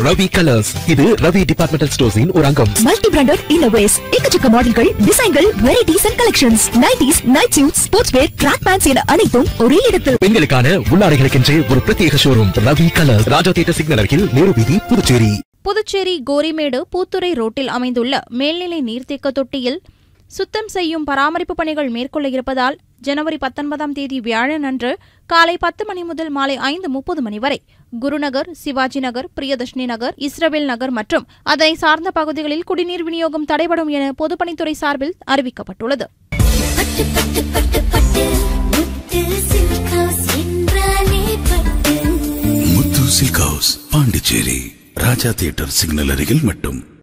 Ravi colours இது Ravi departmental ஸ்டோர்ஸின் ஒரு அங்கம் மல்டி பிராண்டட் இன்னோவேஸ் எக்கச்சக்க மாடல்கள் டிசைன்கள் varieties and collections nighties night suit sports wear track pants என அனைத்தும் ஒரே இடத்தில் பெண்களுக்கான உள்ளாடைகளுக்கென்றே ஒரு பிரத்யேக showroom Ravi colours Raja theatre signal அருகில் நேரு வீதி புதுச்சேரி புதுச்சேரி கோரிமேடு பூத்துறை ரோட்டில் அமைந்துள்ள மேல்நிலை நீர்த்தேக்க தொட்டியில் சுத்தம் செய்யும் பராமரிப்பு பணிகள் மேற்கொள்ள இருப்பதால் ஜனவரி பத்தொன்பதாம் தேதி வியாழன் அன்று காலை பத்து மணி முதல் மாலை ஐந்து முப்பது மணி வரை குருநகர் சிவாஜி நகர் பிரியதர்ஷினி நகர் இஸ்ரவேல் நகர் மற்றும் அதனை சார்ந்த பகுதிகளில் குடிநீர் விநியோகம் தடைபடும் என பொதுப்பணித்துறை சார்பில் அறிவிக்கப்பட்டுள்ளது பட்டு பட்டு பட்டு பட்டு முத்து சில்க் ஹவுஸ் என்றாலே Pattu Muthu silk house Pondicherry Raja theatre signal அருகில் மட்டும்